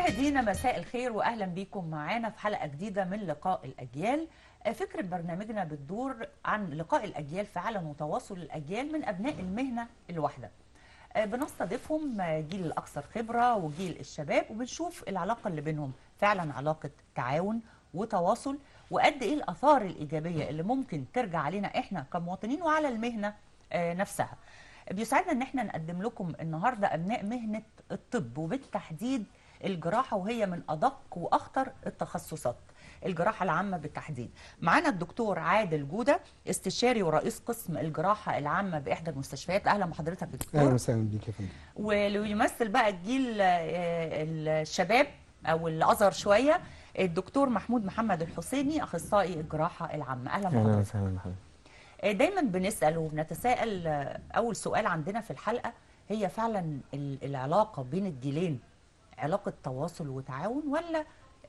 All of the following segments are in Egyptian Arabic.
مشاهدينا مساء الخير واهلا بيكم معانا في حلقه جديده من لقاء الاجيال فكره برنامجنا بتدور عن لقاء الاجيال في عالم وتواصل الاجيال من ابناء المهنه الواحده بنستضيفهم جيل الاكثر خبره وجيل الشباب وبنشوف العلاقه اللي بينهم فعلا علاقه تعاون وتواصل وقد ايه الاثار الايجابيه اللي ممكن ترجع علينا احنا كمواطنين وعلى المهنه نفسها بيسعدنا ان احنا نقدم لكم النهارده ابناء مهنه الطب وبالتحديد الجراحه وهي من ادق واخطر التخصصات الجراحه العامه بالتحديد معانا الدكتور عادل جوده استشاري ورئيس قسم الجراحه العامه باحدى المستشفيات اهلا بحضرتك يا دكتور اهلا وسهلا بيك يا فندم ويمثل بقى الجيل الشباب او الاصغر شويه الدكتور محمود محمد الحسيني اخصائي الجراحه العامه اهلا اهلا بحضرتك وسهلا بحضرتك دايما بنسال وبنتساءل اول سؤال عندنا في الحلقه هي فعلا العلاقه بين الجيلين علاقه تواصل وتعاون ولا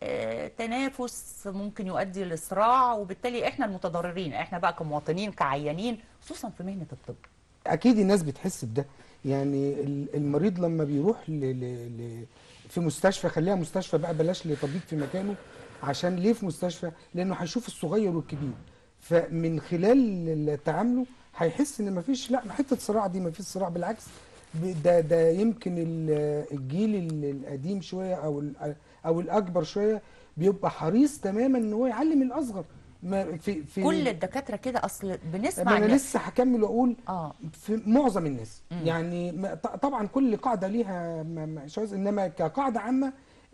تنافس ممكن يؤدي لصراع وبالتالي احنا المتضررين احنا بقى كمواطنين كعيانين خصوصا في مهنه الطب اكيد الناس بتحس بده يعني المريض لما بيروح ل... ل... ل... في مستشفى خليها مستشفى بقى بلاش لطبيب في مكانه عشان ليه في مستشفى لانه هيشوف الصغير والكبير فمن خلال تعامله هيحس ان مفيش لا حته صراع دي مفيش صراع بالعكس ده ده يمكن الجيل القديم شويه او او الاكبر شويه بيبقى حريص تماما ان هو يعلم الاصغر ما في في كل الدكاتره كده اصل بنسمع انا لسه هكمل واقول اه في معظم الناس مم. يعني طبعا كل قاعده ليها شواذ انما كقاعده عامه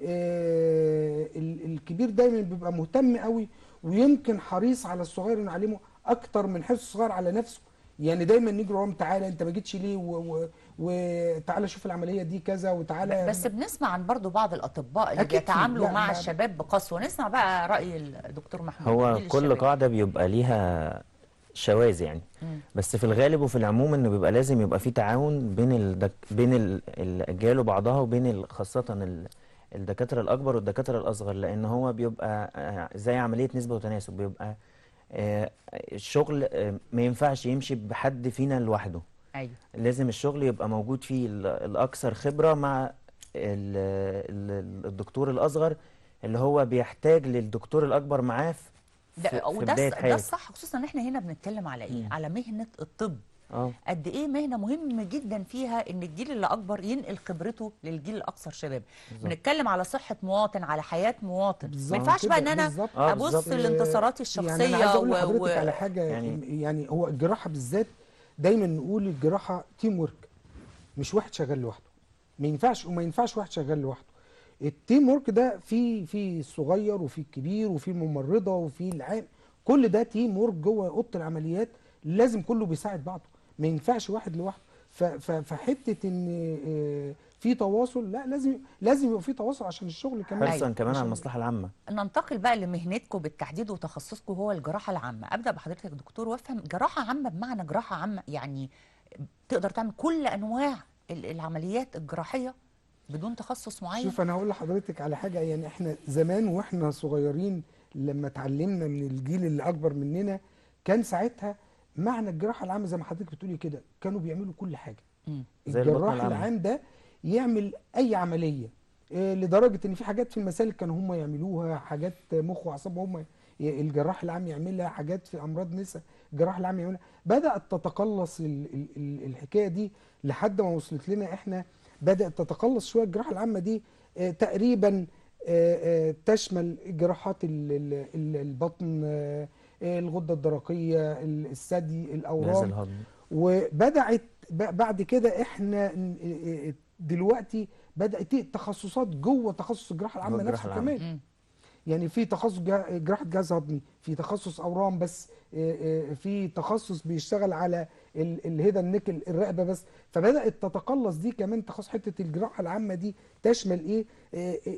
آه الكبير دايما بيبقى مهتم قوي ويمكن حريص على الصغير انه يعلمه اكتر من حرص الصغير على نفسه يعني دايما نجري وراهم تعالى انت ما جيتش ليه وتعالى شوف العمليه دي كذا وتعالى بس بنسمع عن برضو بعض الاطباء اللي بيتعاملوا مع الشباب بقسوه نسمع بقى راي الدكتور محمود هو كل الشباب. قاعده بيبقى ليها شواذ يعني مم. بس في الغالب وفي العموم انه بيبقى لازم يبقى في تعاون بين الدك... بين الاجيال وبعضها وبين خاصه ال... الدكاتره الاكبر والدكاتره الاصغر لان هو بيبقى زي عمليه نسبه وتناسب بيبقى الشغل ما ينفعش يمشي بحد فينا لوحده ايوه لازم الشغل يبقى موجود فيه الاكثر خبره مع الدكتور الاصغر اللي هو بيحتاج للدكتور الاكبر معاه في ده وده ده الصح خصوصا ان احنا هنا بنتكلم على ايه م. على مهنه الطب اه قد ايه مهنه مهم جدا فيها ان الجيل اللي اكبر ينقل خبرته للجيل الاكثر شباب بنتكلم على صحه مواطن على حياه مواطن ما ينفعش بقى ان انا بالزبط. ابص آه لانتصاراتي الشخصيه يعني انا عايز اقول لحضرتك و... على حاجه يعني, يعني هو الجراحه بالذات دايما نقول الجراحه تيم ورك مش واحد شغال لوحده ما ينفعش وما ينفعش واحد شغال لوحده التيم ورك ده في في الصغير وفي الكبير وفي الممرضه وفي العام كل ده تيم ورك جوه اوضه العمليات لازم كله بيساعد بعضه ما ينفعش واحد لوحده فحته ان في تواصل لا لازم لازم يبقى في تواصل عشان الشغل كمان حرصا كمان على المصلحه العامه ننتقل بقى لمهنتكم بالتحديد وتخصصكم هو الجراحه العامه ابدا بحضرتك يا دكتور وافهم جراحه عامه بمعنى جراحه عامه يعني تقدر تعمل كل انواع العمليات الجراحيه بدون تخصص معين شوف انا هقول لحضرتك على حاجه يعني احنا زمان واحنا صغيرين لما اتعلمنا من الجيل اللي اكبر مننا كان ساعتها معنى الجراحه العامه زي ما حضرتك بتقولي كده كانوا بيعملوا كل حاجه مم. الجراح العام ده يعمل اي عمليه إيه لدرجه ان في حاجات في المسالك كانوا هم يعملوها حاجات مخ واعصاب هم الجراح العام يعملها حاجات في امراض نساء الجراح العام يعملها بدات تتقلص ال ال الحكايه دي لحد ما وصلت لنا احنا بدات تتقلص شويه الجراحه العامه دي اه تقريبا اه اه تشمل جراحات البطن الغده الدرقيه الثدي الاورام وبدات بعد كده احنا دلوقتي بدات تخصصات جوه تخصص الجراحه العامه نفسه كمان يعني في تخصص جراحه جهاز هضمي في تخصص اورام بس في تخصص بيشتغل على الهيدا النكل الرقبه بس فبدات تتقلص دي كمان تخصص حته الجراحه العامه دي تشمل ايه, إيه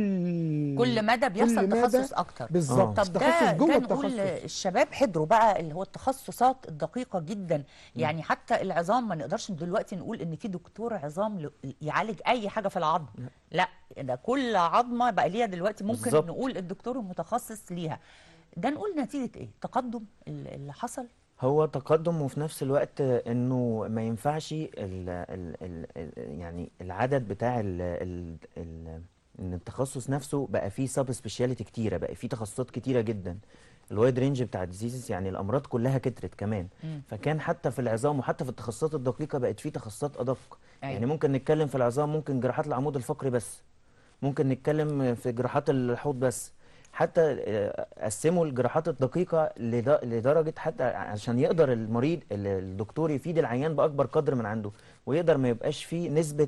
كل كل مدى بيحصل تخصص اكتر بالظبط طب ده جوه نقول الشباب حضروا بقى اللي هو التخصصات الدقيقه جدا يعني حتى العظام ما نقدرش دلوقتي نقول ان في دكتور عظام يعالج اي حاجه في العظم لا ده كل عظمه بقى ليها دلوقتي ممكن بالزبط. نقول الدكتور المتخصص ليها ده نقول نتيجه ايه تقدم اللي حصل هو تقدم وفي نفس الوقت انه ما ينفعش ال ال ال يعني العدد بتاع ال ال ال ان التخصص نفسه بقى فيه سب سبيشاليتي كتيره بقى فيه تخصصات كتيره جدا الوايد رينج بتاع الديزيزز يعني الامراض كلها كترت كمان مم. فكان حتى في العظام وحتى في التخصصات الدقيقه بقت فيه تخصصات ادق أيوة. يعني ممكن نتكلم في العظام ممكن جراحات العمود الفقري بس ممكن نتكلم في جراحات الحوض بس حتى آه، قسموا الجراحات الدقيقة لد- لدرجة حتى عشان يقدر المريض ال- الدكتور يفيد العيان بأكبر قدر من عنده ويقدر ما يبقاش فيه نسبة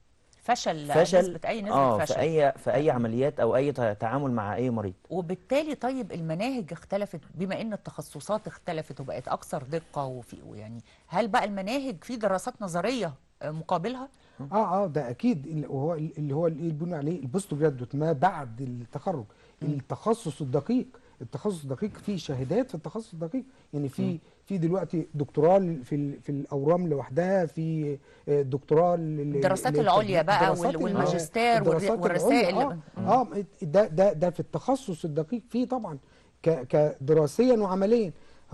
فشل فشل نسبه اي نسبه اه فشل في أي في أي عمليات أو أي ت- تعامل مع أي مريض وبالتالي طيب المناهج اختلفت بما ان التخصصات اختلفت وبقت اكثر دقه وفي يعني هل بقى المناهج في دراسات نظريه آه، مقابلها؟ اه اه ده اكيد اللي هو اللي هو اللي بنقول عليه البوست جرادويت ما بعد التخرج التخصص الدقيق التخصص الدقيق فيه شهادات في التخصص الدقيق يعني في في دلوقتي دكتوراه في ال- في الاورام لوحدها في آه، دكتوراه لل- الدراسات لل- العليا بقى الدراسات وال- ال- والماجستير الدراسات والر- والرسائل. العليا، اه, آه ده ده ده في التخصص الدقيق فيه طبعا ك- كدراسيا وعمليا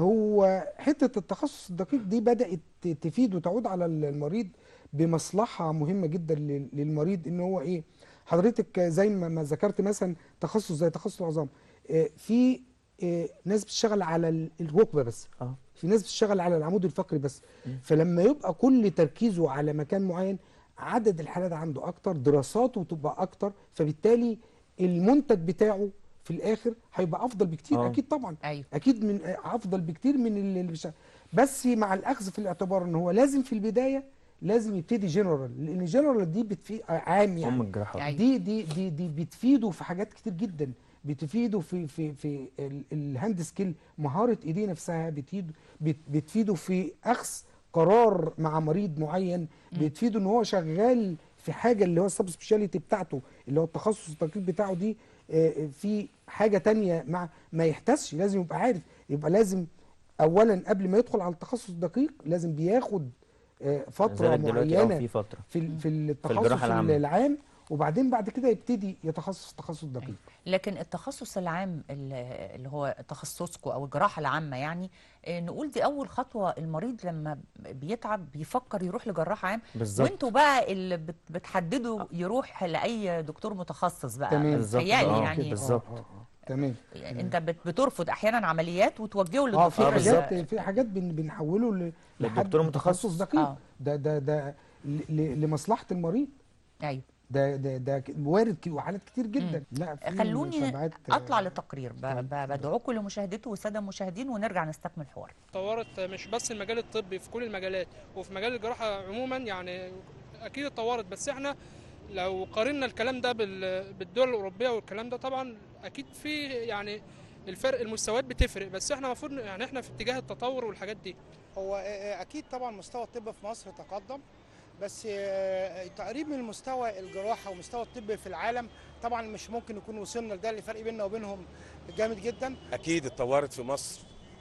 هو حته التخصص الدقيق دي بدات ت- تفيد وتعود على المريض بمصلحه مهمه جدا لل- للمريض ان هو ايه حضرتك زي ما ما ذكرت مثلا تخصص زي تخصص العظام آه، في آه، ناس بتشتغل على ال- الركبه بس اه في ناس بتشتغل على العمود الفقري بس فلما يبقى كل تركيزه على مكان معين عدد الحالات عنده اكتر دراساته تبقى اكتر فبالتالي المنتج بتاعه في الاخر هيبقى افضل بكتير آه. اكيد طبعا ايوه اكيد من افضل بكتير من اللي اللي بيشتغل بس مع الاخذ في الاعتبار ان هو لازم في البدايه لازم يبتدي جنرال لان جنرال دي بتفيد عام أم يعني الجراحات أيوة. دي دي دي دي بتفيده في حاجات كتير جدا بتفيده في في في ال- الهاند سكيل مهاره ايديه نفسها بتفيده بت- بتفيده في اخذ قرار مع مريض معين بتفيده ان هو شغال في حاجه اللي هو السب سبيشاليتي بتاعته اللي هو التخصص الدقيق بتاعه دي آه، في حاجه تانية مع ما يحتسش لازم يبقى عارف يبقى لازم اولا قبل ما يدخل على التخصص الدقيق لازم بياخد آه، فتره نزلت دلوقتي اه معينه في فترة في ال- في التخصص الجراحة العامة. العام وبعدين بعد كده يبتدي يتخصص تخصص دقيق لكن التخصص العام اللي اللي هو تخصصكم او الجراحه العامه يعني آه، نقول دي اول خطوه المريض لما بيتعب بيفكر يروح لجراح عام بالظبط وانتوا بقى اللي بت- بتحددوا يروح لاي دكتور متخصص بقى تمام. بالظبط، متهيألي آه، يعني بالظبط. آه، آه، آه. تمام يعني انت بت- بترفض احيانا عمليات وتوجهه اه للدكتور في آه، حاجات ال- في حاجات بن بنحوله ل- لحد للدكتور المتخصص. تخصص دقيق آه. ده ده ده ل- ل- لمصلحه المريض ايوه ده ده ده ك- وارد ك- وحالات كتير جدا لا في خلوني متابعات، اطلع آه، لتقرير ب- ب- بدعوكم لمشاهدته والساده المشاهدين ونرجع نستكمل الحوار اتطورت مش بس المجال الطبي في كل المجالات وفي مجال الجراحه عموما يعني اكيد اتطورت بس احنا لو قارنا الكلام ده بال- بالدول الاوروبيه والكلام ده طبعا اكيد في يعني الفرق المستويات بتفرق بس احنا المفروض يعني احنا في اتجاه التطور والحاجات دي هو آه، اكيد طبعا مستوى الطب في مصر تقدم بس آه، تقريب من مستوى الجراحه ومستوى الطب في العالم طبعا مش ممكن يكون وصلنا لده اللي فرق بيننا وبينهم جامد جدا اكيد اتطورت في مصر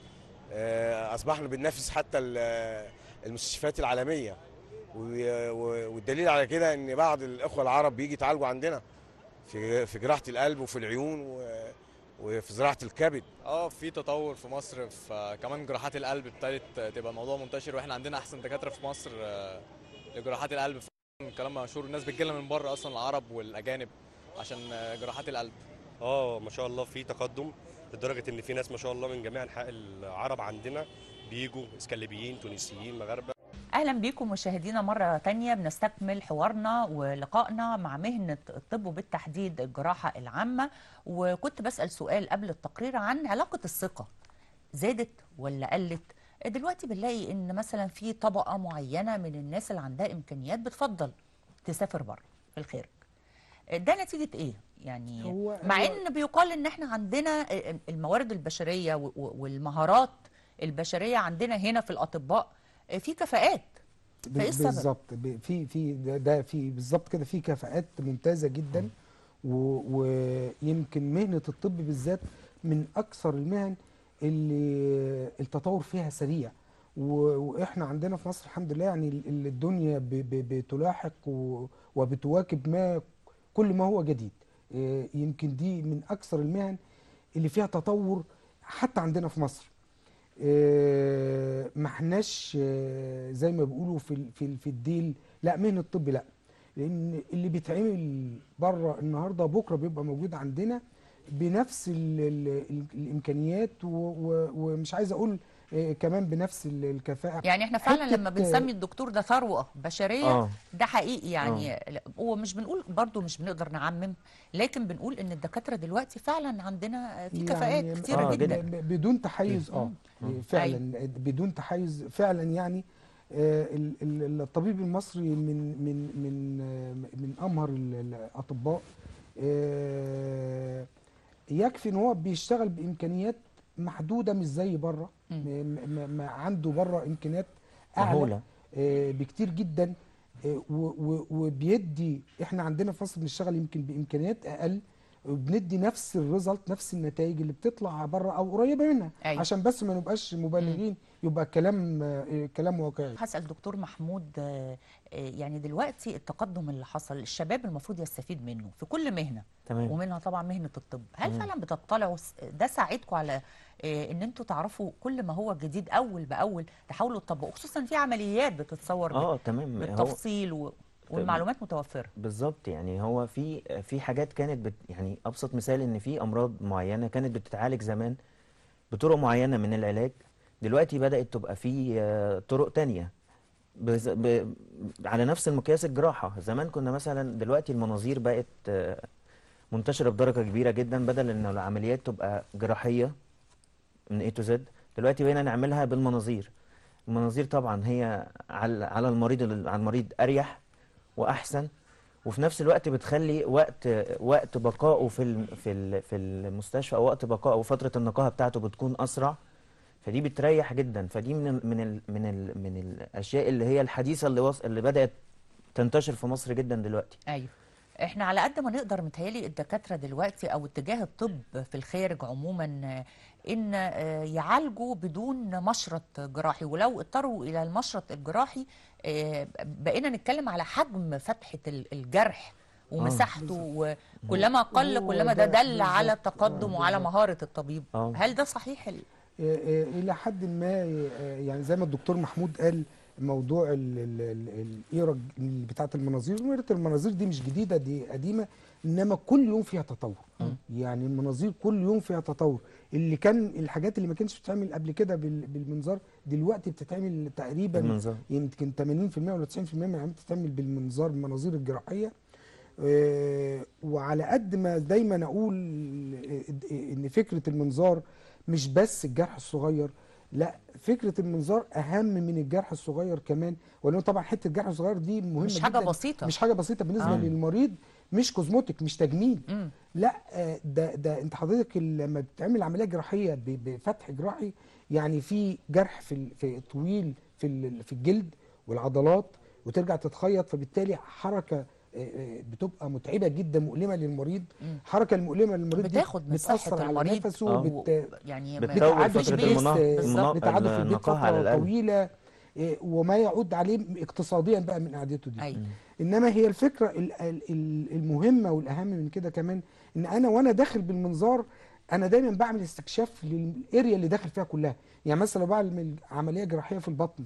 آه، اصبحنا بننافس حتى ال- المستشفيات العالميه و- و- والدليل على كده ان بعض الاخوه العرب بيجي يتعالجوا عندنا في في جراحه القلب وفي العيون و- وفي زراعه الكبد اه في تطور في مصر في كمان جراحات القلب ابتدت تبقى الموضوع منتشر واحنا عندنا احسن دكاتره في مصر آه، لجراحات القلب كلام مشهور الناس بتجيلنا من بره اصلا العرب والاجانب عشان آه، جراحات القلب اه ما شاء الله في تقدم لدرجه ان في ناس ما شاء الله من جميع انحاء العرب عندنا بيجوا اسكندريين تونسيين مغاربه اهلا بيكم مشاهدينا مره تانية بنستكمل حوارنا ولقائنا مع مهنه الطب وبالتحديد الجراحه العامه وكنت بسال سؤال قبل التقرير عن علاقه الثقه زادت ولا قلت دلوقتي بنلاقي ان مثلا في طبقه معينه من الناس اللي عندها امكانيات بتفضل تسافر بره في الخارج ده نتيجه ايه يعني هو- مع هو- ان بيقال ان احنا عندنا الموارد البشريه و- و- والمهارات البشريه عندنا هنا في الاطباء في كفاءات ب- فايه السبب؟ بالظبط ب- في في ده, ده في بالظبط كده في كفاءات ممتازه جدا و- ويمكن مهنه الطب بالذات من اكثر المهن اللي التطور فيها سريع و- واحنا عندنا في مصر الحمد لله يعني ال- ال- الدنيا ب- ب- بتلاحق و- وبتواكب ما كل ما هو جديد إيه، يمكن دي من اكثر المهن اللي فيها تطور حتى عندنا في مصر آه، ما احناش آه، زي ما بيقولوا في ال- في ال- في الديل لا مهنه الطب لا لان اللي بيتعمل بره النهارده بكره بيبقى موجود عندنا بنفس ال ال ال الامكانيات و- و- ومش عايز اقول آه، كمان بنفس ال- الكفاءه يعني احنا فعلا حتة- لما بنسمي الدكتور ده ثروه بشريه اه ده حقيقي يعني هو مش بنقول برضو مش بنقدر نعمم لكن بنقول ان الدكاتره دلوقتي فعلا عندنا في كفاءات يعني كتيره آه، جدا ب- بدون تحيز اه مم. فعلا بدون تحيز فعلا يعني آه، ال- ال- الطبيب المصري من من من آه، من امهر ال- الاطباء آه، يكفي ان هو بيشتغل بامكانيات محدوده مش زي بره مم. م- م- م- عنده بره امكانيات اعلى مهولة آه، بكتير جدا آه، و- و- وبيدي احنا عندنا في مصر بنشتغل يمكن بامكانيات اقل وبندي نفس الريزلت نفس النتائج اللي بتطلع بره او قريبه منها أيوة. عشان بس ما نبقاش مبالغين يبقى الكلام آه، كلام واقعي هسأل دكتور محمود آه، آه، يعني دلوقتي التقدم اللي حصل الشباب المفروض يستفيد منه في كل مهنة تمام ومنها طبعا مهنة الطب هل مم. فعلا بتطلعوا س- ده ساعدكم على آه، ان انتوا تعرفوا كل ما هو جديد اول باول تحاولوا تطبقوا خصوصا في عمليات بتتصور بال- اه تمام هو بالتفصيل و... والمعلومات متوفرة بالظبط يعني هو في في حاجات كانت بت يعني ابسط مثال ان في امراض معينه كانت بتتعالج زمان بطرق معينه من العلاج دلوقتي بدات تبقى في آه، طرق تانية بز- ب... على نفس المقياس الجراحه زمان كنا مثلا دلوقتي المناظير بقت آه، منتشره بدرجه كبيره جدا بدل ان العمليات تبقى جراحيه من A to Z دلوقتي بقينا نعملها بالمناظير المناظير طبعا هي على على المريض على المريض اريح واحسن وفي نفس الوقت بتخلي وقت وقت بقائه في الم- في ال- في المستشفى او وقت بقائه وفتره النقاهه بتاعته بتكون اسرع فدي بتريح جدا فدي من ال من ال من ال من الاشياء اللي هي الحديثه اللي وص اللي بدات تنتشر في مصر جدا دلوقتي ايوه احنا على قد ما نقدر متهيألي الدكاترة دلوقتي او اتجاه الطب في الخارج عموما آه، ان آه، يعالجوا بدون مشرط جراحي ولو اضطروا الى المشرط الجراحي آه، بقينا نتكلم على حجم فتحة ال- الجرح ومساحته وكلما قل هو كلما ده ده دل على بالظبط. التقدم آه، وعلى بالظبط. مهارة الطبيب اه هل ده صحيح ال- آه، آه، الى حد ما آه، يعني زي ما الدكتور محمود قال موضوع ال- ال- ال- الايرا اللي بتاعت المناظير وإيرة المناظير دي مش جديده دي قديمه انما كل يوم فيها تطور يعني المناظير كل يوم فيها تطور اللي كان الحاجات اللي ما كانتش بتتعمل قبل كده بال- بالمنظار دلوقتي بتتعمل تقريبا بالمنظار يمكن 80% ولا 90% من العمليات بتتعمل بالمنظار المناظير الجراحيه آه، وعلى قد ما دايما اقول آه، ان فكره المنظار مش بس الجرح الصغير لا فكره المنظار اهم من الجرح الصغير كمان ولانه طبعا حته الجرح الصغير دي مهمه مش حاجة جدا بسيطة مش حاجه بسيطه بالنسبه آه. آه. للمريض مش كوزموتيك مش تجميل مم. لا آه، ده ده انت حضرتك ال- لما بتعمل عمليه جراحيه ب- بفتح جراحي يعني في جرح في ال- في طويل في ال- في الجلد والعضلات وترجع تتخيط فبالتالي حركه آه، آه، بتبقى متعبه جدا مؤلمه للمريض مم. الحركه المؤلمه للمريض دي بتاخد من صحة بتاثر على المريض نفسه آه. وبت... يعني بتطول بتقعده فترة في البيت المناهضة بالظبط. بتقعده في البيت النقاهة على فتره الأقل طويله إيه، وما يعود عليه اقتصاديا بقى من قعدته دي أيوة. انما هي الفكره ال- ال- ال- المهمه والاهم من كده كمان ان انا وانا داخل بالمنظار انا دايما بعمل استكشاف للاريا اللي داخل فيها كلها يعني مثلا لو بعمل عمليه جراحيه في البطن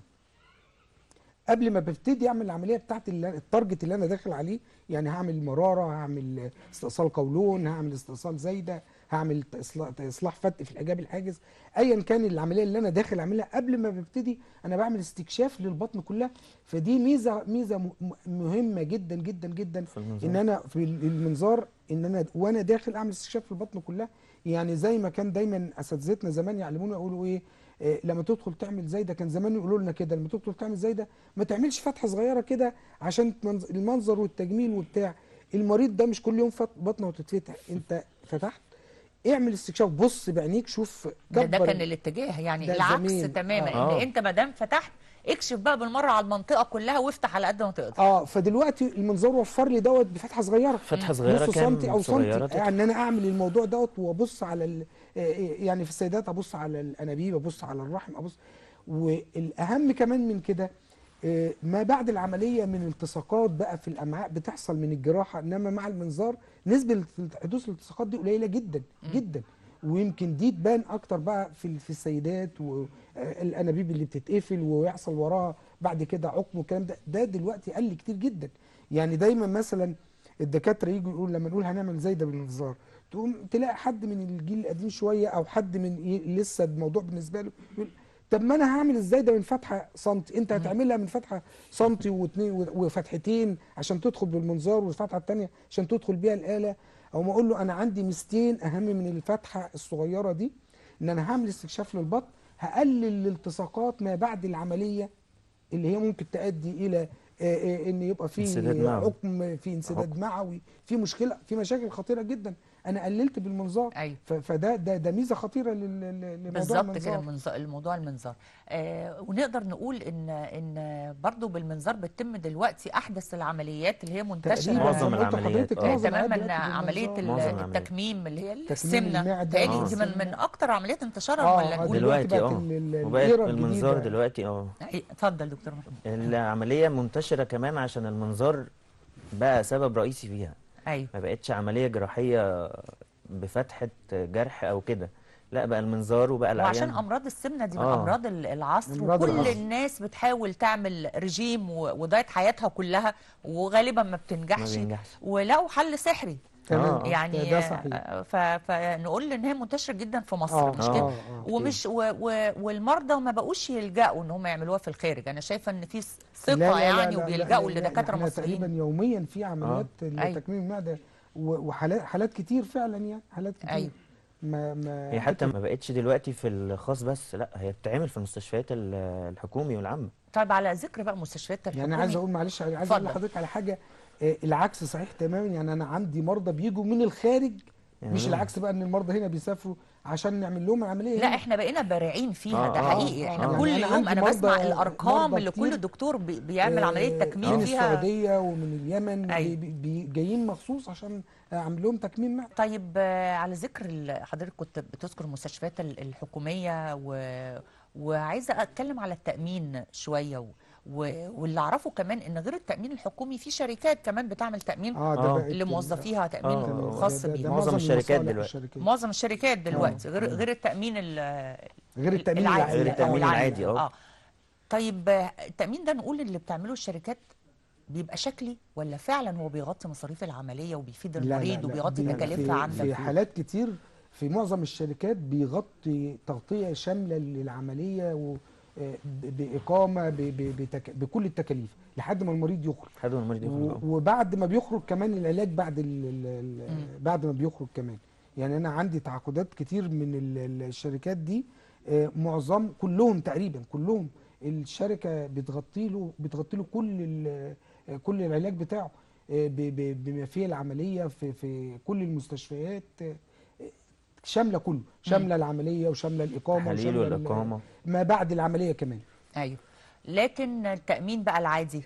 قبل ما ببتدي اعمل العمليه بتاعت اللي التارجت اللي انا داخل عليه يعني هعمل مراره هعمل استئصال قولون هعمل استئصال زايده هعمل اصلاح اصلاح فتق في الحجاب الحاجز ايا كان العمليه اللي انا داخل اعملها قبل ما ببتدي انا بعمل استكشاف للبطن كلها فدي ميزه ميزه م- م- مهمه جدا جدا جدا في المنظار ان انا في المنظار ان انا وانا داخل اعمل استكشاف في البطن كلها يعني زي ما كان دايما اساتذتنا زمان يعلمونا يقولوا ايه إيه، لما تدخل تعمل زي ده كان زمان يقولوا لنا كده لما تدخل تعمل زي ده ما تعملش فتحه صغيره كده عشان تمنظ- المنظر والتجميل وبتاع المريض ده مش كل يوم فت- بطنه وتتفتح انت فتحت اعمل استكشاف بص بعينيك شوف ده, ده كبر كان الاتجاه يعني ده العكس زمان. تماما آه. ان انت ما دام فتحت اكشف بقى بالمره على المنطقه كلها وافتح على قد ما تقدر اه فدلوقتي المنظار وفر لي دوت بفتحه صغيره فتحة صغيرة نص كام سنتي او صغيرة سنتي تدخل. يعني ان انا اعمل الموضوع دوت وابص على ال- آه، يعني في السيدات ابص على الانابيب ابص على الرحم ابص والاهم كمان من كده آه، ما بعد العمليه من التصاقات بقى في الامعاء بتحصل من الجراحه انما مع المنظار نسبه حدوث الالتصاقات دي قليله جدا جدا ويمكن دي تبان اكتر بقى في في السيدات والانابيب اللي بتتقفل ويحصل وراها بعد كده عقم والكلام ده ده دلوقتي قل كتير جدا يعني دايما مثلا الدكاتره يجوا يقول لما نقول هنعمل زي ده بالانذار تقوم تلاقي حد من الجيل القديم شويه او حد من إيه لسه الموضوع بالنسبه له يقول طب ما انا هعمل ازاي ده من فتحه سنتي انت هتعملها من فتحه سنتي واتنين وفتحتين عشان تدخل بالمنظار والفتحه الثانيه عشان تدخل بيها الاله او ما اقول له انا عندي ميزتين اهم من الفتحه الصغيره دي ان انا هعمل استكشاف للبطن هقلل الالتصاقات ما بعد العمليه اللي هي ممكن تؤدي الى آه، آه، ان يبقى في انسداد معوي. عقم في انسداد معوي في مشكله في مشاكل خطيره جدا انا قللت بالمنظار ايوه ف- فده ده ده ميزه خطيره لل- لل- لموضوع بالظبط كده المنظار المنظار الموضوع المنظار آه ونقدر نقول ان ان برضو بالمنظار بتتم دلوقتي احدث العمليات اللي هي منتشره تقريبا معظم زي ما قلت العمليات، لحضرتك آه. معظم تماما العمليات عمليه بالمنظار. ال- معظم العمليات. التكميم اللي هي تكميم السمنه المعدة. تهيألي آه. دي من, من اكتر عمليات انتشارا اه ولا آه، نقول دلوقتي دلوقتي بقت اه ال- ال- وبقت الإيرا بالمنظار الجديدة. دلوقتي اه أي- اتفضل دكتور محمود العملية منتشرة كمان عشان المنظار بقى سبب رئيسي فيها ايوه ما بقتش عملية جراحية بفتحة جرح أو كده لا بقى المنظار وبقى وعشان العيان امراض السمنه دي من آه. امراض ال- العصر أمراض وكل العصر. الناس بتحاول تعمل رجيم و- ودايت حياتها كلها وغالبا ما ما بتنجحش بينجحش ولقوا حل سحري تمام آه. يعني ده صحيح آه، ف- فنقول ان هي منتشره جدا في مصر اه مش آه. كده اه اه ومش و و والمرضى ما بقوش يلجأوا ان هم يعملوها في الخارج انا شايفه ان في لا، ثقه لا، لا، يعني لا، وبيلجأوا لا، لا، لدكاتره احنا تقريبا مصريين يوميا في عمليات أيوة. لتكميم المعده و- وحالات حالات كتير فعلا يعني حالات كتير أيوة. ما ما هي حتى ما بقتش دلوقتي في الخاص بس لا هي بتتعمل في المستشفيات ال- الحكومي والعامة طيب على ذكر بقى مستشفيات يعني انا الحكومي عايز اقول معلش عايز اقول اتفضل. لحضرتك على حاجه آه، العكس صحيح تماما يعني انا عندي مرضى بيجوا من الخارج مش يعملوها. العكس بقى ان المرضى هنا بيسافروا عشان نعمل لهم العمليه لا هنا. احنا بقينا بارعين فيها آه، ده آه، حقيقي آه، احنا يعني كل أنا يوم عندي انا مرضى- بسمع الارقام مرضى اللي كتير. كل دكتور بي- بيعمل آه، عمليه تكميم من فيها السعوديه ومن اليمن أيوة. بي بي جايين مخصوص عشان اعمل لهم تكميم معده طيب آه، على ذكر ال- حضرتك كنت بتذكر المستشفيات ال- الحكومية و... وعايزة أتكلم على التأمين شوية و... و... واللي أعرفه كمان إن غير التأمين الحكومي في شركات كمان بتعمل تأمين اه ده آه. بقت اللي موظفيها تأمين آه، تمام. خاص ده- ده- بيه ده معظم الشركات المصالح دلوقتي. الشركات. معظم الشركات دلوقتي غير آه. غير التأمين ال... غير التامين العادي العادي غير أو التأمين العادي. العادي، آه. اه طيب آه، التأمين ده نقول اللي بتعمله الشركات بيبقى شكلي ولا فعلا هو بيغطي مصاريف العملية وبيفيد لا، لا، المريض لا، وبيغطي بي- تكاليفها في- عندك في حالات كتير في معظم الشركات بيغطي تغطية شاملة للعملية و آه، ب- بإقامة ب- ب- بتك... بكل التكاليف لحد ما المريض يخرج حد من المريض يخرج و- آه. وبعد ما بيخرج كمان العلاج بعد ال... ال... ال... بعد ما بيخرج كمان يعني أنا عندي تعاقدات كتير من ال- ال- الشركات دي آه، معظم كلهم تقريبا كلهم الشركة بتغطي له بتغطي له كل ال... آه، كل العلاج بتاعه آه، ب- ب- بما فيه العملية في في كل المستشفيات آه، شاملة كله شاملة العملية وشاملة الإقامة تحاليل وشاملة ال- والإقامة ما بعد العملية كمان ايوه لكن التأمين بقى العادي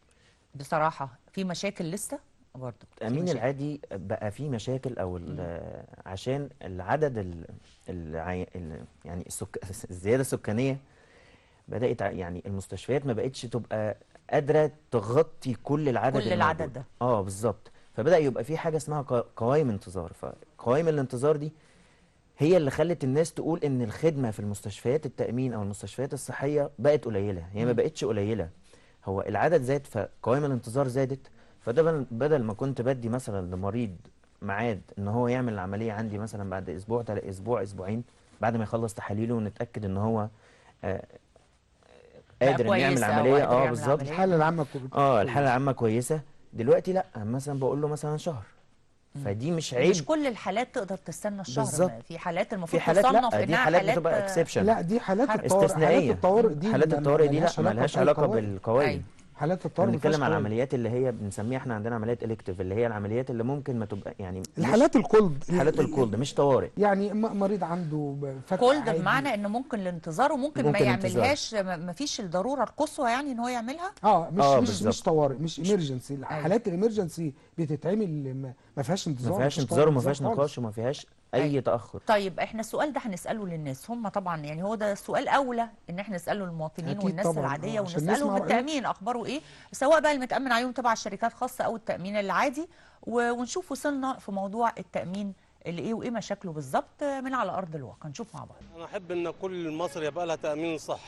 بصراحة في مشاكل لسه برضه في التأمين مشاكل. العادي بقى فيه مشاكل أو ال- عشان العدد ال العي... ال يعني السك... الزيادة السكانية بدأت ع- يعني المستشفيات ما بقتش تبقى قادرة تغطي كل العدد كل الموجود. العدد ده. اه بالظبط فبدأ يبقى في حاجة اسمها ق- قوائم انتظار فقوائم الانتظار دي هي اللي خلت الناس تقول ان الخدمة في المستشفيات التأمين او المستشفيات الصحية بقت قليلة هي ما بقتش قليلة هو العدد زاد فقوائم الانتظار زادت فده بل- بدل ما كنت بدي مثلا لمريض ميعاد ان هو يعمل العملية عندي مثلا بعد اسبوع تل... اسبوع اسبوعين بعد ما يخلص تحاليله ونتأكد ان هو آه بقى قادر انه كويس يعمل أو عملية قادر اه يعمل بالظبط عملية. الحالة العامة كو- اه الحالة العامة كويسة دلوقتي لا مثلا بقول له مثلا شهر فدي مش عيب مش كل الحالات تقدر تستنى الشهر بالظبط. ما في حالات في المفروض حالات تصنف لا دي انها حالات حالات بتبقى آه، اكسبشن لا دي حالات حالات الطوارئ حالات استثنائية الطوارئ دي حالات ما- الطوارئ دي لا ملهاش مالهاش بأي علاقة قوائم. بالقوائم أيوة. حالات الطوارئ احنا ما فيهاش بنتكلم على قوائم. العمليات اللي هي بنسميها احنا عندنا عمليات الكتيف اللي هي العمليات اللي ممكن ما تبقى يعني مش الحالات الكولد حالات الكولد مش طوارئ يعني م- مريض عنده فتح كولد عادي. بمعنى ان ممكن الانتظار وممكن ما ممكن انتظار. يعملهاش ما ما فيش الضروره القصوى يعني ان هو يعملها اه مش آه، مش بالظبط. مش طوارئ مش ايمرجنسي حالات الامرجنسي بتتعمل ما- ما فيهاش انتظار ما فيهاش مفيش انتظار وما طوارئ فيهاش خالص. نقاش وما فيهاش اي أيوة. تاخر طيب احنا السؤال ده هنساله للناس هم طبعا يعني هو ده سؤال اولى ان احنا نساله للمواطنين أكيد والناس طبعاً، العاديه آه، عشان ونسالهم نسمع رأيهم. التامين اخباره ايه سواء بقى المتامن عليهم تبع الشركات خاصه او التامين العادي و- ونشوف وصلنا في موضوع التامين اللي ايه وايه مشاكله بالظبط من على ارض الواقع نشوف مع بعض انا احب ان كل مصر يبقى لها تامين صحي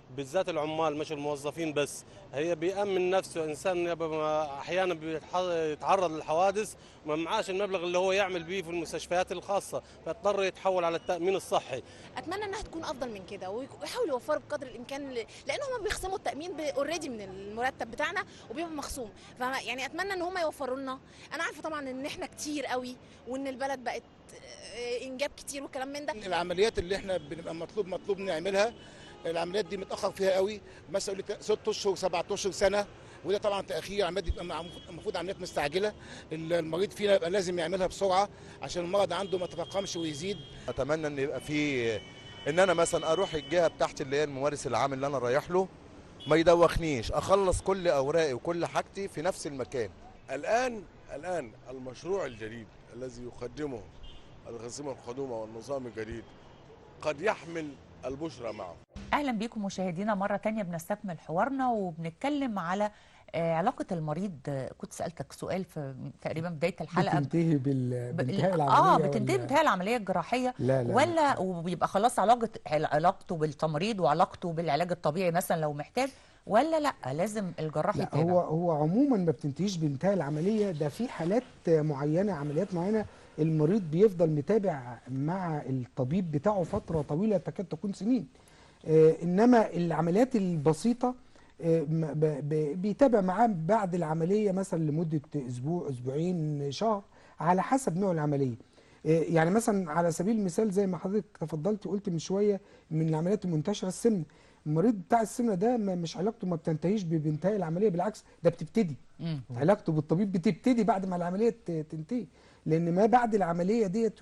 بالذات العمال مش الموظفين بس هي بيأمن نفسه إنسان يبقى أحيانا بيتح- يتعرض للحوادث ما معاش المبلغ اللي هو يعمل بيه في المستشفيات الخاصة فاضطر يتحول على التأمين الصحي اتمنى انها تكون افضل من كده ويحاولوا يوفروا بقدر الامكان ل... لان هم بيخصموا التامين اوريدي من المرتب بتاعنا وبيبقى مخصوم فيعني اتمنى ان هم يوفروا لنا انا عارفه طبعا ان احنا كتير قوي وان البلد بقت آه، انجاب كتير والكلام من ده العمليات اللي احنا بنبقى مطلوب مطلوب نعملها العمليات دي متاخر فيها قوي مثلا يقول لك ست اشهر سبعة اشهر سنه وده طبعا تاخير العمليات دي بتبقى مع- المفروض عمليات مستعجله المريض فينا يبقى لازم يعملها بسرعه عشان المرض عنده ما يتفاقمش ويزيد اتمنى ان يبقى في ان انا مثلا اروح الجهه بتاعتي اللي هي الممارس العام اللي انا رايح له ما يدوخنيش اخلص كل اوراقي وكل حاجتي في نفس المكان الآن الآن المشروع الجديد الذي يقدمه الغسيم الخدومة والنظام الجديد قد يحمل البشرى معه اهلا بيكم مشاهدينا مره تانية بنستكمل حوارنا وبنتكلم على آه، علاقه المريض آه، كنت سالتك سؤال في تقريبا بدايه الحلقه بتنتهي بال... ب- بانتهاء اه العمليه بتنتهي ولا- بانتهاء العمليه الجراحيه لا لا ولا وبيبقى خلاص علاقه علاقته بالتمريض وعلاقته بالعلاج الطبيعي مثلا لو محتاج ولا لا لازم الجراح لا يتابع هو هو عموما ما بتنتهيش بانتهاء العمليه ده في حالات معينه عمليات معينه المريض بيفضل متابع مع الطبيب بتاعه فتره طويله تكاد تكون سنين آه انما العمليات البسيطه آه م- ب- ب- بيتابع معاه بعد العمليه مثلا لمده اسبوع اسبوعين شهر على حسب نوع العمليه آه يعني مثلا على سبيل المثال زي ما حضرتك تفضلت وقلت من شويه من العمليات المنتشره السمنه المريض بتاع السمنه ده ما مش علاقته ما بتنتهيش ب- بانتهاء العمليه بالعكس ده بتبتدي مم. علاقته بالطبيب بتبتدي بعد ما العمليه ت- تنتهي لان ما بعد العمليه ديت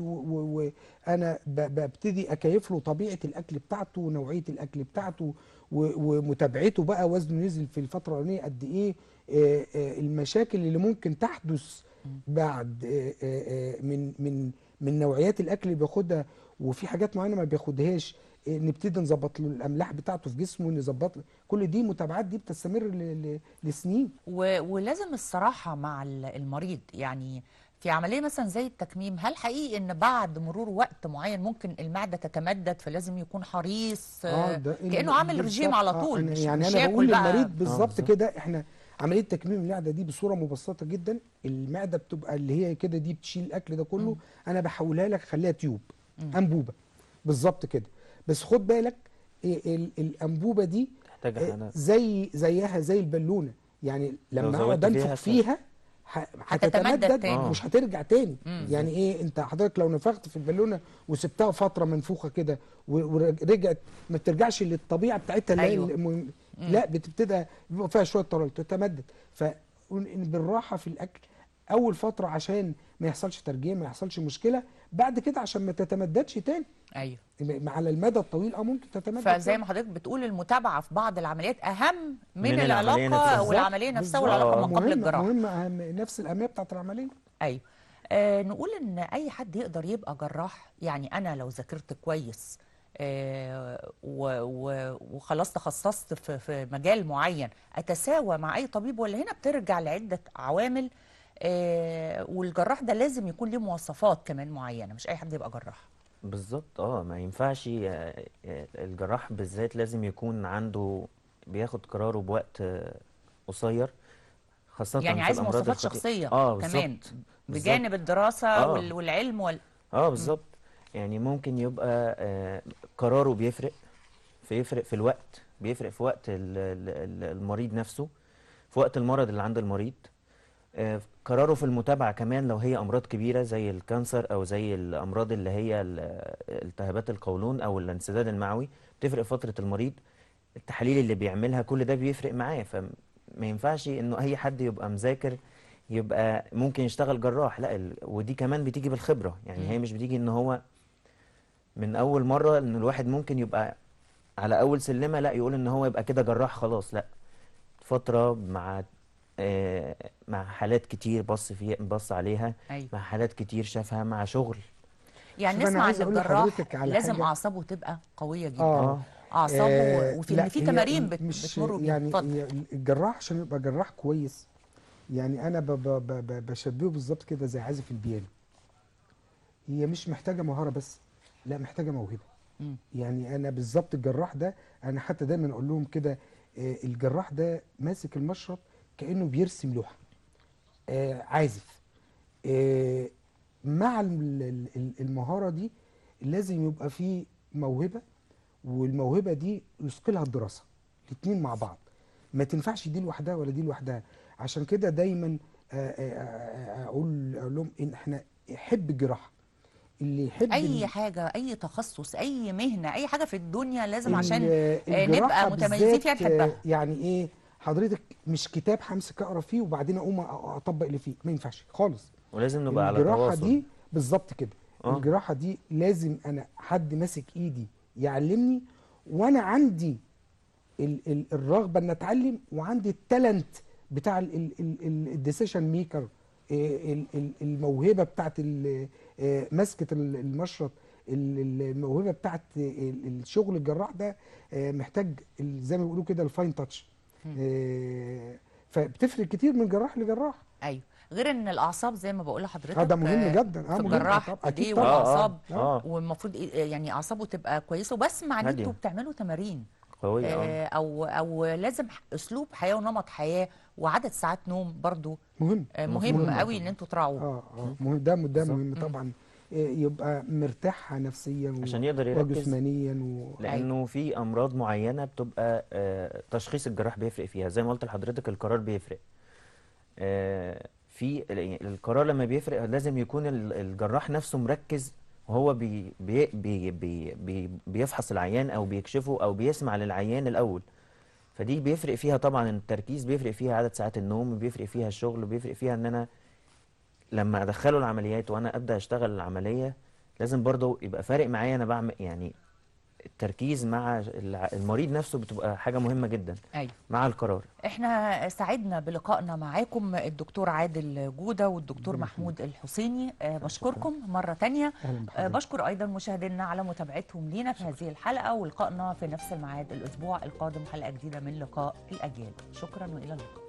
وانا ببتدي اكيف له طبيعه الاكل بتاعته ونوعيه الاكل بتاعته و- ومتابعته بقى وزنه نزل في الفتره الاولانيه قد ايه آه، آه، المشاكل اللي ممكن تحدث بعد آه، آه، آه، من من من نوعيات الاكل اللي بياخدها وفي حاجات معينه ما بياخدهاش آه، نبتدي نظبط له الاملاح بتاعته في جسمه نظبط له كل دي متابعات دي بتستمر ل- ل- لسنين و... ولازم الصراحه مع ال- المريض يعني في عمليه مثلا زي التكميم هل حقيقي ان بعد مرور وقت معين ممكن المعده تتمدد فلازم يكون حريص آه ده ال- كانه عامل رجيم بالظبط. على آه، طول أنا مش يعني مش انا ياكل بقول بقى للمريض بالظبط بالظبط. كده احنا عمليه تكميم المعده دي بصوره مبسطه جدا المعده بتبقى اللي هي كده دي بتشيل الاكل ده كله انا بحولها لك خليها تيوب انبوبه بالظبط كده بس خد بالك إيه ال- الانبوبه دي محتاجه إيه، حاجه زي زيها زي البالونه يعني لو لما زودت اقعد فيها انفخ س- فيها ه- هتتمدد هتتمدد تاني. مش هترجع تاني مم. يعني ايه انت حضرتك لو نفخت في البالونه وسبتها فتره منفوخه كده و- ورجعت ما بترجعش للطبيعه بتاعتها اللي هي أيوة. الم- لا بتبتدى بيبقى فيها شويه ترال تتمدد فبالراحه في الاكل اول فتره عشان ما يحصلش ترجيع ما يحصلش مشكله بعد كده عشان ما تتمددش تاني ايوه على المدى الطويل اه ممكن تتمدد فزي تاني. ما حضرتك بتقول المتابعه في بعض العمليات اهم من, من العملية العلاقه نفسها. والعمليه نفسها بالظبط. والعلاقه آه. ما قبل مهم الجراحه مهم أهم نفس الاهميه بتاعت العمليه ايوه آه نقول ان اي حد يقدر يبقى جراح يعني انا لو ذاكرت كويس آه و- و- وخلاص تخصصت في, في مجال معين اتساوى مع اي طبيب ولا هنا بترجع لعده عوامل آه والجراح ده لازم يكون له مواصفات كمان معينه مش اي حد يبقى جراح بالظبط اه ما ينفعش آه، آه، الجراح بالذات لازم يكون عنده بياخد قراره بوقت آه، قصير خاصة يعني في عايز الأمراض مواصفات الخطيرة. شخصيه اه كمان بالظبط بجانب الدراسه آه. وال- والعلم وال... اه بالظبط يعني ممكن يبقى آه، قراره بيفرق فيفرق في الوقت بيفرق في وقت ال- ال- ال- المريض نفسه في وقت المرض اللي عند المريض آه، قراره في المتابعة كمان لو هي أمراض كبيرة زي الكانسر أو زي الأمراض اللي هي ال- التهابات القولون أو الانسداد المعوي بتفرق فترة المريض التحاليل اللي بيعملها كل ده بيفرق معاه فما ينفعش إنه أي حد يبقى مذاكر يبقى ممكن يشتغل جراح لا ال... ودي كمان بتيجي بالخبرة يعني هي مش بتيجي إن هو من أول مرة إن الواحد ممكن يبقى على أول سلمة لا يقول إن هو يبقى كده جراح خلاص لا فترة مع آه، مع حالات كتير بص فيها بص عليها ايوه مع حالات كتير شافها مع شغل يعني شوف أنا نسمع عايز ان أقول الجراح لحضرتك على لازم حاجة. اعصابه تبقى قويه جدا اه اعصابه آه، وفي لا، ان في هي تمارين بت- مش بتمر بيها يعني اتفضل. هي الجراح عشان يبقى جراح كويس يعني انا ب ب ب ب بشبهه بالظبط كده زي عازف البيانو هي مش محتاجه مهاره بس لا محتاجه موهبه مم. يعني انا بالظبط الجراح ده انا حتى دايما اقول لهم كده آه، الجراح ده ماسك المشرط كانه بيرسم لوحه آه، عازف آه، مع ال- ال- ال- المهاره دي لازم يبقى فيه موهبه والموهبه دي يثقلها الدراسه الاثنين مع بعض ما تنفعش دي لوحدها ولا دي لوحدها عشان كده دايما آه، آه، آه، اقول اقول لهم ان احنا يحب الجراحه اللي يحب اي ال- حاجه اي تخصص اي مهنه اي حاجه في الدنيا لازم ال- عشان آه، الجراحة نبقى متميزين فيها بالذات، نحبها آه، يعني ايه حضرتك مش كتاب همسك اقرا فيه وبعدين اقوم أ- اطبق اللي فيه ما ينفعش خالص ولازم نبقى على الجراحه تواصل دي بالظبط كده آه. الجراحه دي لازم انا حد ماسك ايدي يعلمني وانا عندي ال ال الرغبه ان اتعلم وعندي التالنت بتاع الديسيشن ميكر الموهبه بتاعت ال- آه، مسكه ال- المشرط ال- ال- الموهبه بتاعت ال- الشغل الجراح ده آه، محتاج ال- زي ما بيقولوا كده الفاين تاتش فبتفرق كتير من جراح لجراح ايوه غير ان الاعصاب زي ما بقول لحضرتك اه ده مهم آه، جدا اه في مهم الجراح طبعا ايديه اكيد طبعا والاعصاب آه، آه. والمفروض إيه- يعني اعصابه تبقى كويسه وبسمع ان هادية. انتوا بتعملوا تمارين قوية اه آه، او او لازم ح- اسلوب حياه ونمط حياه وعدد ساعات نوم برضو مهم آه، مهم مهم. قوي ان انتوا تراعوه اه اه مهم ده ده بالظبط. مهم طبعا آه، يبقى مرتاح نفسيا و- عشان يقدر يركز وجسمانيا و... لانه في امراض معينه بتبقى آه، تشخيص الجراح بيفرق فيها زي ما قلت لحضرتك القرار بيفرق آه، في ال- القرار لما بيفرق لازم يكون ال- الجراح نفسه مركز وهو بي بي بي بي بي بيفحص العيان او بيكشفه او بيسمع للعيان الاول فدي بيفرق فيها طبعا التركيز بيفرق فيها عدد ساعات النوم بيفرق فيها الشغل بيفرق فيها ان انا لما ادخله العمليات وانا ابدا اشتغل العمليه لازم برضه يبقى فارق معايا انا بعمل يعني التركيز مع الع- المريض نفسه بتبقى حاجه مهمه جدا ايوه مع القرار احنا سعدنا بلقائنا معاكم الدكتور عادل جوده والدكتور ربنا محمود الحسيني آه، بشكركم مره تانية اهلا آه، بحضرتك بشكر ايضا مشاهدينا على متابعتهم لينا في هذه الحلقه ولقائنا في نفس الميعاد الاسبوع القادم حلقه جديده من لقاء الاجيال شكرا والى اللقاء